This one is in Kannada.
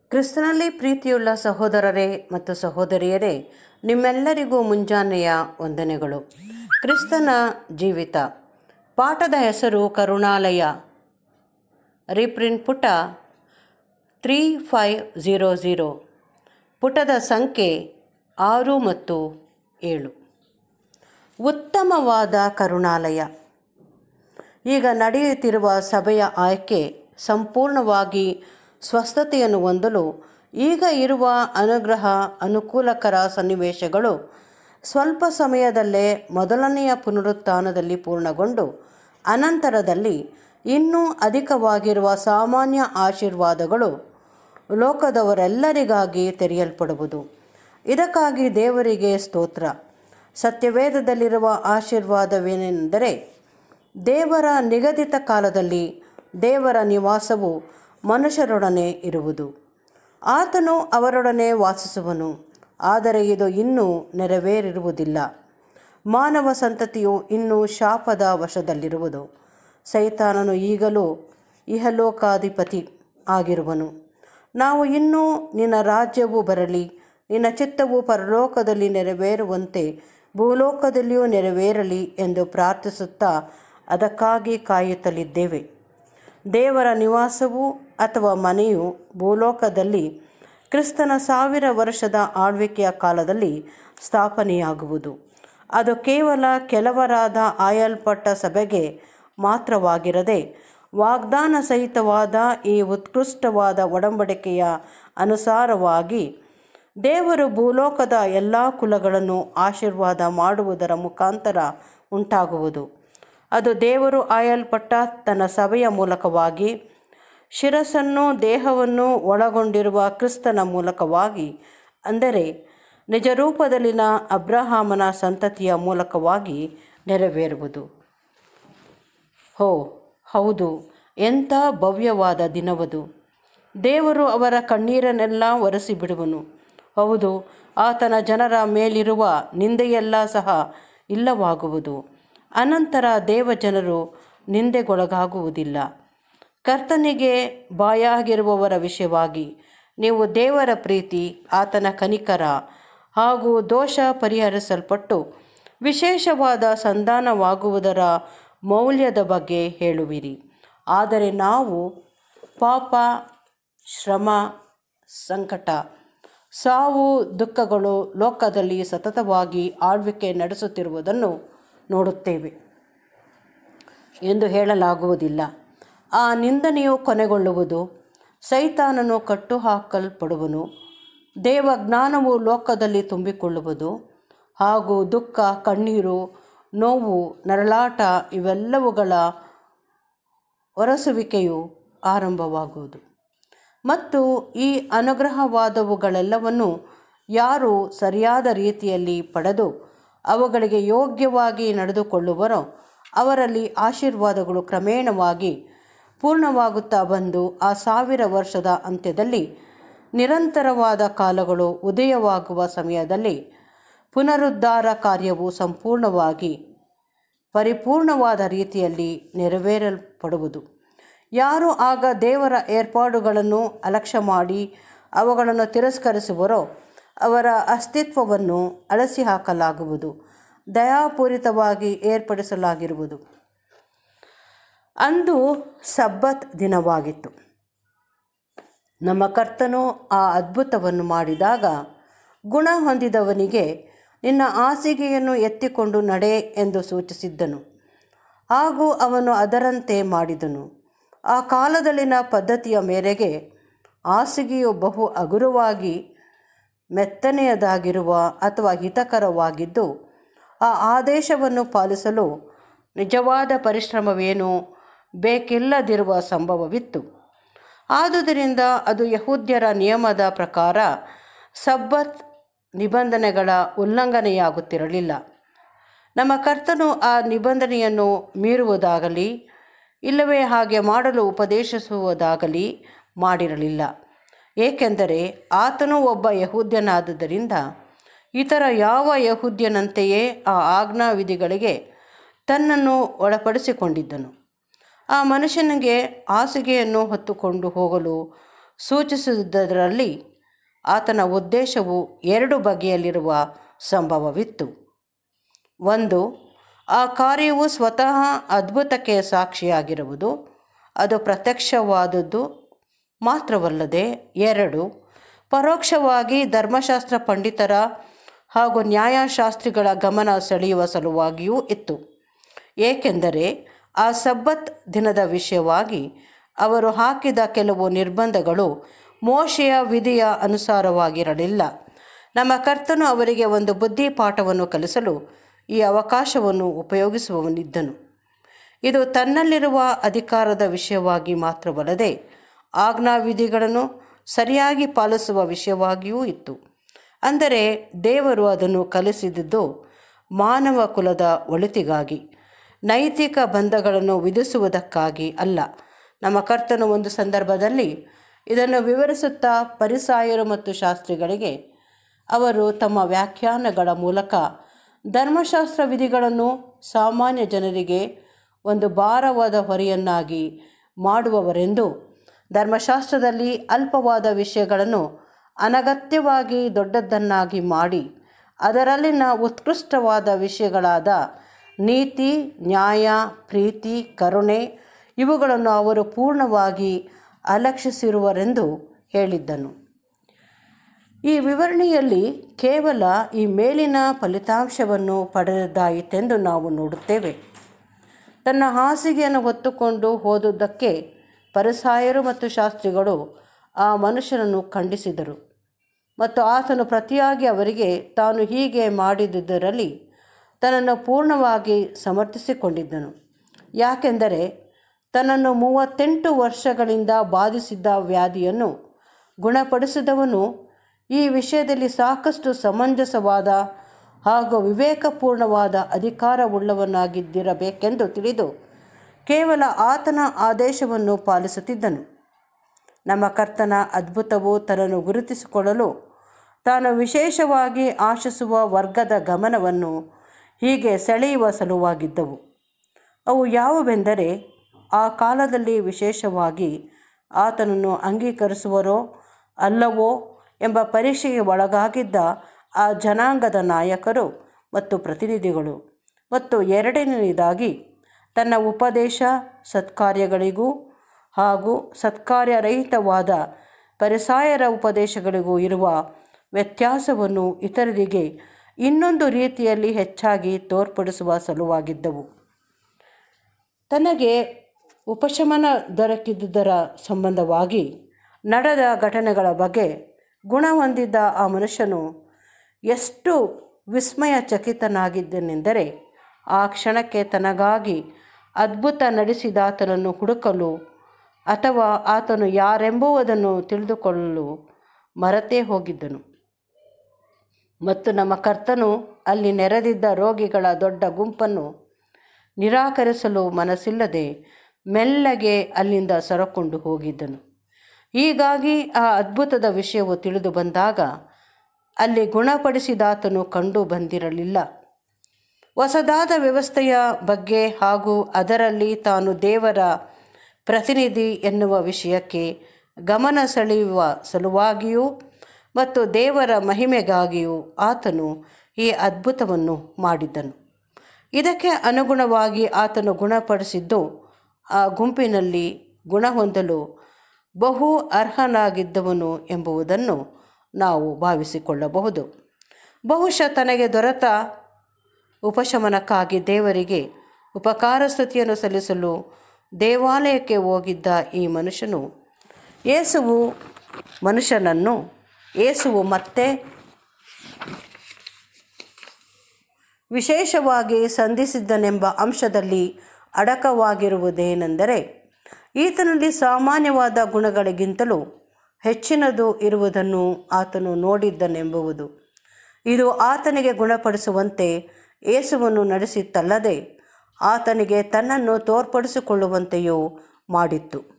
ಕ್ರಿಸ್ತನಲ್ಲಿ ಪ್ರೀತಿಯುಳ್ಳ ಸಹೋದರರೇ ಮತ್ತು ಸಹೋದರಿಯರೇ ನಿಮ್ಮೆಲ್ಲರಿಗೂ ಮುಂಜಾನೆಯ ವಂದನೆಗಳು ಕ್ರಿಸ್ತನ ಜೀವಿತ ಪಾಠದ ಹೆಸರು ಕರುಣಾಲಯ ರೀಪ್ರಿಂಟ್ ಪುಟ ತ್ರೀ ಫೈವ್ ಝೀರೋ ಝೀರೋ ಪುಟದ ಸಂಖ್ಯೆ ಆರು ಮತ್ತು ಏಳು ಉತ್ತಮವಾದ ಕರುಣಾಲಯ ಈಗ ನಡೆಯುತ್ತಿರುವ ಸಭೆಯ ಆಯ್ಕೆ ಸಂಪೂರ್ಣವಾಗಿ ಸ್ವಸ್ಥತೆಯನ್ನು ಹೊಂದಲು ಈಗ ಇರುವ ಅನುಗ್ರಹ ಅನುಕೂಲಕರ ಸನ್ನಿವೇಶಗಳು ಸ್ವಲ್ಪ ಸಮಯದಲ್ಲೇ ಮೊದಲನೆಯ ಪುನರುತ್ಥಾನದಲ್ಲಿ ಪೂರ್ಣಗೊಂಡು ಅನಂತರದಲ್ಲಿ ಇನ್ನೂ ಅಧಿಕವಾಗಿರುವ ಸಾಮಾನ್ಯ ಆಶೀರ್ವಾದಗಳು ಲೋಕದವರೆಲ್ಲರಿಗಾಗಿ ತೆರೆಯಲ್ಪಡುವುದು ಇದಕ್ಕಾಗಿ ದೇವರಿಗೆ ಸ್ತೋತ್ರ ಸತ್ಯವೇದದಲ್ಲಿರುವ ಆಶೀರ್ವಾದವೇನೆಂದರೆ ದೇವರ ನಿಗದಿತ ಕಾಲದಲ್ಲಿ ದೇವರ ನಿವಾಸವು ಮನುಷ್ಯರೊಡನೆ ಇರುವುದು ಆತನು ಅವರೊಡನೆ ವಾಸಿಸುವನು ಆದರೆ ಇದು ಇನ್ನೂ ನೆರವೇರಿರುವುದಿಲ್ಲ ಮಾನವ ಸಂತತಿಯು ಇನ್ನೂ ಶಾಪದ ವಶದಲ್ಲಿರುವುದು ಸೈತಾನನು ಈಗಲೂ ಇಹಲೋಕಾಧಿಪತಿ ಆಗಿರುವನು ನಾವು ಇನ್ನೂ ನಿನ್ನ ರಾಜ್ಯವು ಬರಲಿ ನಿನ್ನ ಚಿತ್ತವು ಪರಲೋಕದಲ್ಲಿ ನೆರವೇರುವಂತೆ ಭೂಲೋಕದಲ್ಲಿಯೂ ನೆರವೇರಲಿ ಎಂದು ಪ್ರಾರ್ಥಿಸುತ್ತಾ ಅದಕ್ಕಾಗಿ ಕಾಯುತ್ತಲಿದ್ದೇವೆ ದೇವರ ನಿವಾಸವು ಅಥವಾ ಮನೆಯು ಭೂಲೋಕದಲ್ಲಿ ಕ್ರಿಸ್ತನ ಸಾವಿರ ವರ್ಷದ ಆಳ್ವಿಕೆಯ ಕಾಲದಲ್ಲಿ ಸ್ಥಾಪನೆಯಾಗುವುದು ಅದು ಕೇವಲ ಕೆಲವರಾದ ಆಯಲ್ಪಟ್ಟ ಸಭೆಗೆ ಮಾತ್ರವಾಗಿರದೆ ವಾಗ್ದಾನ ಸಹಿತವಾದ ಈ ಉತ್ಕೃಷ್ಟವಾದ ಒಡಂಬಡಿಕೆಯ ಅನುಸಾರವಾಗಿ ದೇವರು ಭೂಲೋಕದ ಎಲ್ಲ ಕುಲಗಳನ್ನು ಆಶೀರ್ವಾದ ಮಾಡುವುದರ ಮುಖಾಂತರ ಉಂಟಾಗುವುದು ಅದು ದೇವರು ಆಯಲ್ಪಟ್ಟ ತನ್ನ ಸಭೆಯ ಮೂಲಕವಾಗಿ ಶಿರಸ್ಸನ್ನು ದೇಹವನ್ನು ಒಳಗೊಂಡಿರುವ ಕ್ರಿಸ್ತನ ಮೂಲಕವಾಗಿ ಅಂದರೆ ನಿಜರೂಪದಲ್ಲಿನ ಅಬ್ರಹಾಮನ ಸಂತತಿಯ ಮೂಲಕವಾಗಿ ನೆರವೇರುವುದು ಹೋ ಹೌದು ಎಂಥ ಭವ್ಯವಾದ ದಿನವದು ದೇವರು ಅವರ ಕಣ್ಣೀರನ್ನೆಲ್ಲ ಒರೆಸಿಬಿಡುವನು ಹೌದು ಆತನ ಜನರ ಮೇಲಿರುವ ನಿಂದೆಯೆಲ್ಲ ಸಹ ಇಲ್ಲವಾಗುವುದು ಅನಂತರ ದೇವಜನರು ನಿಂದೆಗೊಳಗಾಗುವುದಿಲ್ಲ ಕರ್ತನಿಗೆ ಬಾಯಾಗಿರುವವರ ವಿಷಯವಾಗಿ ನೀವು ದೇವರ ಪ್ರೀತಿ ಆತನ ಕನಿಕರ ಹಾಗೂ ದೋಷ ಪರಿಹರಿಸಲ್ಪಟ್ಟು ವಿಶೇಷವಾದ ಸಂಧಾನವಾಗುವುದರ ಮೌಲ್ಯದ ಬಗ್ಗೆ ಹೇಳುವಿರಿ ಆದರೆ ನಾವು ಪಾಪ ಶ್ರಮ ಸಂಕಟ ಸಾವು ದುಃಖಗಳು ಲೋಕದಲ್ಲಿ ಸತತವಾಗಿ ಆಳ್ವಿಕೆ ನಡೆಸುತ್ತಿರುವುದನ್ನು ನೋಡುತ್ತೇವೆ ಎಂದು ಹೇಳಲಾಗುವುದಿಲ್ಲ ಆ ನಿಂದನೆಯು ಕೊನೆಗೊಳ್ಳುವುದು ಸೈತಾನನು ಕಟ್ಟುಹಾಕಲ್ಪಡುವನು ದೇವಜ್ಞಾನವು ಲೋಕದಲ್ಲಿ ತುಂಬಿಕೊಳ್ಳುವುದು ಹಾಗೂ ದುಃಖ ಕಣ್ಣೀರು ನೋವು ನರಳಾಟ ಇವೆಲ್ಲವುಗಳ ಒರಸುವಿಕೆಯು ಆರಂಭವಾಗುವುದು ಮತ್ತು ಈ ಅನುಗ್ರಹವಾದವುಗಳೆಲ್ಲವನ್ನು ಯಾರು ಸರಿಯಾದ ರೀತಿಯಲ್ಲಿ ಪಡೆದು ಅವುಗಳಿಗೆ ಯೋಗ್ಯವಾಗಿ ನಡೆದುಕೊಳ್ಳುವರೋ ಅವರಲ್ಲಿ ಆಶೀರ್ವಾದಗಳು ಕ್ರಮೇಣವಾಗಿ ಪೂರ್ಣವಾಗುತ್ತಾ ಬಂದು ಆ ಸಾವಿರ ವರ್ಷದ ಅಂತ್ಯದಲ್ಲಿ ನಿರಂತರವಾದ ಕಾಲಗಳು ಉದಯವಾಗುವ ಸಮಯದಲ್ಲಿ ಪುನರುದ್ಧಾರ ಕಾರ್ಯವು ಸಂಪೂರ್ಣವಾಗಿ ಪರಿಪೂರ್ಣವಾದ ರೀತಿಯಲ್ಲಿ ನೆರವೇರಲ್ಪಡುವುದು ಯಾರು ಆಗ ದೇವರ ಏರ್ಪಾಡುಗಳನ್ನು ಅಲಕ್ಷ್ಯ ಮಾಡಿ ಅವುಗಳನ್ನು ತಿರಸ್ಕರಿಸುವರೋ ಅವರ ಅಸ್ತಿತ್ವವನ್ನು ಅಳಸಿ ಹಾಕಲಾಗುವುದು ದಯಾಪೂರಿತವಾಗಿ ಏರ್ಪಡಿಸಲಾಗಿರುವುದು ಅಂದು ಸಬ್ಬತ್ ದಿನವಾಗಿತ್ತು ನಮ್ಮ ಕರ್ತನು ಆ ಅದ್ಭುತವನ್ನು ಮಾಡಿದಾಗ ಗುಣ ಹೊಂದಿದವನಿಗೆ ನಿನ್ನ ಹಾಸಿಗೆಯನ್ನು ಎತ್ತಿಕೊಂಡು ನಡೆ ಎಂದು ಸೂಚಿಸಿದ್ದನು ಹಾಗೂ ಅವನು ಅದರಂತೆ ಮಾಡಿದನು ಆ ಕಾಲದಲ್ಲಿನ ಪದ್ಧತಿಯ ಮೇರೆಗೆ ಹಾಸಿಗೆಯು ಬಹು ಹಗುರವಾಗಿ ಮೆತ್ತನೆಯದಾಗಿರುವ ಅಥವಾ ಹಿತಕರವಾಗಿದ್ದು ಆ ಆದೇಶವನ್ನು ಪಾಲಿಸಲು ನಿಜವಾದ ಪರಿಶ್ರಮವೇನೂ ಬೇಕಿಲ್ಲದಿರುವ ಸಂಭವವಿತ್ತು ಆದುದರಿಂದ ಅದು ಯಹೂದ್ಯರ ನಿಯಮದ ಪ್ರಕಾರ ಸಬ್ಬತ್ ನಿಬಂಧನೆಗಳ ಉಲ್ಲಂಘನೆಯಾಗುತ್ತಿರಲಿಲ್ಲ ನಮ್ಮ ಕರ್ತನು ಆ ನಿಬಂಧನೆಯನ್ನು ಮೀರುವುದಾಗಲಿ ಇಲ್ಲವೇ ಹಾಗೆ ಮಾಡಲು ಉಪದೇಶಿಸುವುದಾಗಲಿ ಮಾಡಿರಲಿಲ್ಲ ಏಕೆಂದರೆ ಆತನು ಒಬ್ಬ ಯಹೂದ್ಯನಾದುದರಿಂದ ಇತರ ಯಾವ ಯಹೂದ್ಯನಂತೆಯೇ ಆ ಆಜ್ಞಾವಿಧಿಗಳಿಗೆ ತನ್ನನ್ನು ಒಳಪಡಿಸಿಕೊಂಡಿದ್ದನು ಆ ಮನುಷ್ಯನಿಗೆ ಹಾಸಿಗೆಯನ್ನು ಹೊತ್ತುಕೊಂಡು ಹೋಗಲು ಸೂಚಿಸುವುದರಲ್ಲಿ ಆತನ ಉದ್ದೇಶವು ಎರಡು ಬಗೆಯಲ್ಲಿರುವ ಸಂಭವವಿತ್ತು ಒಂದು ಆ ಕಾರ್ಯವು ಸ್ವತಃ ಅದ್ಭುತಕ್ಕೆ ಸಾಕ್ಷಿಯಾಗಿರುವುದು ಅದು ಪ್ರತ್ಯಕ್ಷವಾದದ್ದು ಮಾತ್ರವಲ್ಲದೆ ಎರಡು ಪರೋಕ್ಷವಾಗಿ ಧರ್ಮಶಾಸ್ತ್ರ ಪಂಡಿತರ ಹಾಗೂ ನ್ಯಾಯಶಾಸ್ತ್ರಿಗಳ ಗಮನ ಸೆಳೆಯುವ ಸಲುವಾಗಿಯೂ ಇತ್ತು ಏಕೆಂದರೆ ಆ ಸಬ್ಬತ್ ದಿನದ ವಿಷಯವಾಗಿ ಅವರು ಹಾಕಿದ ಕೆಲವು ನಿರ್ಬಂಧಗಳು ಮೋಶೆಯ ವಿಧಿಯ ಅನುಸಾರವಾಗಿರಲಿಲ್ಲ ನಮ್ಮ ಕರ್ತನು ಅವರಿಗೆ ಒಂದು ಬುದ್ಧಿ ಪಾಠವನ್ನು ಕಲಿಸಲು ಈ ಅವಕಾಶವನ್ನು ಉಪಯೋಗಿಸುವವನಿದ್ದನು ಇದು ತನ್ನಲ್ಲಿರುವ ಅಧಿಕಾರದ ವಿಷಯವಾಗಿ ಮಾತ್ರವಲ್ಲದೆ ಆಜ್ಞಾವಿಧಿಗಳನ್ನು ಸರಿಯಾಗಿ ಪಾಲಿಸುವ ವಿಷಯವಾಗಿಯೂ ಇತ್ತು ಅಂದರೆ ದೇವರು ಅದನ್ನು ಕಲಿಸಿದ್ದು ಮಾನವ ಕುಲದ ಒಳಿತಿಗಾಗಿ ನೈತಿಕ ಬಂಧಗಳನ್ನು ವಿಧಿಸುವುದಕ್ಕಾಗಿ ಅಲ್ಲ ನಮ್ಮ ಕರ್ತನು ಒಂದು ಸಂದರ್ಭದಲ್ಲಿ ಇದನ್ನು ವಿವರಿಸುತ್ತಾ ಪರಿಸಾಯರು ಮತ್ತು ಶಾಸ್ತ್ರಿಗಳಿಗೆ ಅವರು ತಮ್ಮ ವ್ಯಾಖ್ಯಾನಗಳ ಮೂಲಕ ಧರ್ಮಶಾಸ್ತ್ರ ವಿಧಿಗಳನ್ನು ಸಾಮಾನ್ಯ ಜನರಿಗೆ ಒಂದು ಭಾರವಾದ ಹೊರೆಯನ್ನಾಗಿ ಮಾಡುವವರೆಂದು ಧರ್ಮಶಾಸ್ತ್ರದಲ್ಲಿ ಅಲ್ಪವಾದ ವಿಷಯಗಳನ್ನು ಅನಗತ್ಯವಾಗಿ ದೊಡ್ಡದನ್ನಾಗಿ ಮಾಡಿ ಅದರಲ್ಲಿನ ಉತ್ಕೃಷ್ಟವಾದ ವಿಷಯಗಳಾದ ನೀತಿ ನ್ಯಾಯ ಪ್ರೀತಿ ಕರುಣೆ ಇವುಗಳನ್ನು ಅವರು ಪೂರ್ಣವಾಗಿ ಅಲಕ್ಷಿಸಿರುವರೆಂದು ಹೇಳಿದ್ದನು ಈ ವಿವರಣೆಯಲ್ಲಿ ಕೇವಲ ಈ ಮೇಲಿನ ಫಲಿತಾಂಶವನ್ನು ಪಡೆದದ್ದಾಯಿತೆಂದು ನಾವು ನೋಡುತ್ತೇವೆ ತನ್ನ ಹಾಸಿಗೆಯನ್ನು ಹೊತ್ತುಕೊಂಡು ಹೋದುದಕ್ಕೆ ಪರಿಸಾಯರು ಮತ್ತು ಶಾಸ್ತ್ರಿಗಳು ಆ ಮನುಷ್ಯನನ್ನು ಖಂಡಿಸಿದರು ಮತ್ತು ಆತನು ಪ್ರತಿಯಾಗಿ ಅವರಿಗೆ ತಾನು ಹೀಗೆ ಮಾಡಿದುದರಲ್ಲಿ ತನ್ನನ್ನು ಪೂರ್ಣವಾಗಿ ಸಮರ್ಥಿಸಿಕೊಂಡಿದ್ದನು ಯಾಕೆಂದರೆ ತನ್ನನ್ನು ಮೂವತ್ತೆಂಟು ವರ್ಷಗಳಿಂದ ಬಾಧಿಸಿದ್ದ ವ್ಯಾಧಿಯನ್ನು ಗುಣಪಡಿಸಿದವನು ಈ ವಿಷಯದಲ್ಲಿ ಸಾಕಷ್ಟು ಸಮಂಜಸವಾದ ಹಾಗೂ ವಿವೇಕಪೂರ್ಣವಾದ ಅಧಿಕಾರವುಳ್ಳವನಾಗಿದ್ದಿರಬೇಕೆಂದು ತಿಳಿದು ಕೇವಲ ಆತನ ಆದೇಶವನ್ನು ಪಾಲಿಸುತ್ತಿದ್ದನು ನಮ್ಮ ಕರ್ತನ ಅದ್ಭುತವು ತನ್ನನ್ನು ಗುರುತಿಸಿಕೊಳ್ಳಲು ತಾನು ವಿಶೇಷವಾಗಿ ಆಶಿಸುವ ವರ್ಗದ ಗಮನವನ್ನು ಹೀಗೆ ಸೆಳೆಯುವ ಸಲುವಾಗಿದ್ದವು ಅವು ಯಾವುವೆಂದರೆ ಆ ಕಾಲದಲ್ಲಿ ವಿಶೇಷವಾಗಿ ಆತನನ್ನು ಅಂಗೀಕರಿಸುವರೋ ಅಲ್ಲವೋ ಎಂಬ ಪರೀಕ್ಷೆಗೆ ಒಳಗಾಗಿದ್ದ ಆ ಜನಾಂಗದ ನಾಯಕರು ಮತ್ತು ಪ್ರತಿನಿಧಿಗಳು ಮತ್ತು ಎರಡನೆಯದಾಗಿ ತನ್ನ ಉಪದೇಶ ಸತ್ಕಾರ್ಯಗಳಿಗೂ ಹಾಗೂ ಸತ್ಕಾರ್ಯರಹಿತವಾದ ಪರಿಸಾಯರ ಉಪದೇಶಗಳಿಗೂ ಇರುವ ವ್ಯತ್ಯಾಸವನ್ನು ಇತರರಿಗೆ ಇನ್ನೊಂದು ರೀತಿಯಲ್ಲಿ ಹೆಚ್ಚಾಗಿ ತೋರ್ಪಡಿಸುವ ಸಲುವಾಗಿದ್ದವು ತನಗೆ ಉಪಶಮನ ದೊರಕಿದ್ದುದರ ಸಂಬಂಧವಾಗಿ ನಡೆದ ಘಟನೆಗಳ ಬಗ್ಗೆ ಗುಣ ಹೊಂದಿದ್ದ ಆ ಮನುಷ್ಯನು ಎಷ್ಟು ವಿಸ್ಮಯಚಕಿತನಾಗಿದ್ದನೆಂದರೆ ಆ ಕ್ಷಣಕ್ಕೆ ತನಗಾಗಿ ಅದ್ಭುತ ನಡೆಸಿದಾತನನ್ನು ಹುಡುಕಲು ಅಥವಾ ಆತನು ಯಾರೆಂಬುವುದನ್ನು ತಿಳಿದುಕೊಳ್ಳಲು ಮರೆತೇ ಹೋಗಿದ್ದನು ಮತ್ತು ನಮ್ಮ ಕರ್ತನು ಅಲ್ಲಿ ನೆರೆದಿದ್ದ ರೋಗಿಗಳ ದೊಡ್ಡ ಗುಂಪನ್ನು ನಿರಾಕರಿಸಲು ಮನಸ್ಸಿಲ್ಲದೆ ಮೆಲ್ಲಗೆ ಅಲ್ಲಿಂದ ಸರಕೊಂಡು ಹೋಗಿದ್ದನು ಹೀಗಾಗಿ ಆ ಅದ್ಭುತದ ವಿಷಯವು ತಿಳಿದು ಬಂದಾಗ ಅಲ್ಲಿ ಗುಣಪಡಿಸಿದಾತನು ಕಂಡು ಬಂದಿರಲಿಲ್ಲ ಹೊಸದಾದ ವ್ಯವಸ್ಥೆಯ ಬಗ್ಗೆ ಹಾಗೂ ಅದರಲ್ಲಿ ತಾನು ದೇವರ ಪ್ರತಿನಿಧಿ ಎನ್ನುವ ವಿಷಯಕ್ಕೆ ಗಮನ ಸೆಳೆಯುವ ಸಲುವಾಗಿಯೂ ಮತ್ತು ದೇವರ ಮಹಿಮೆಗಾಗಿಯೂ ಆತನು ಈ ಅದ್ಭುತವನ್ನು ಮಾಡಿದ್ದನು ಇದಕ್ಕೆ ಅನುಗುಣವಾಗಿ ಆತನು ಗುಣಪಡಿಸಿದ್ದು ಆ ಗುಂಪಿನಲ್ಲಿ ಗುಣ ಹೊಂದಲು ಬಹು ಅರ್ಹನಾಗಿದ್ದವನು ಎಂಬುದನ್ನು ನಾವು ಭಾವಿಸಿಕೊಳ್ಳಬಹುದು ಬಹುಶಃ ತನಗೆ ದೊರೆತ ಉಪಶಮನಕ್ಕಾಗಿ ದೇವರಿಗೆ ಉಪಕಾರ ಸ್ತುತಿಯನ್ನು ಸಲ್ಲಿಸಲು ದೇವಾಲಯಕ್ಕೆ ಹೋಗಿದ್ದ ಈ ಮನುಷ್ಯನು ಯೇಸುವು ಮನುಷ್ಯನನ್ನು ಯೇಸುವು ಮತ್ತೆ ವಿಶೇಷವಾಗಿ ಸಂಧಿಸಿದ್ದನೆಂಬ ಅಂಶದಲ್ಲಿ ಅಡಕವಾಗಿರುವುದೇನೆಂದರೆ ಈತನಲ್ಲಿ ಸಾಮಾನ್ಯವಾದ ಗುಣಗಳಿಗಿಂತಲೂ ಹೆಚ್ಚಿನದು ಇರುವುದನ್ನು ಆತನು ನೋಡಿದ್ದನೆಂಬುವುದು ಇದು ಆತನಿಗೆ ಗುಣಪಡಿಸುವಂತೆ ಯೇಸುವನ್ನು ನಡೆಸಿತ್ತಲ್ಲದೆ ಆತನಿಗೆ ತನ್ನನ್ನು ತೋರ್ಪಡಿಸಿಕೊಳ್ಳುವಂತೆಯೂ ಮಾಡಿತ್ತು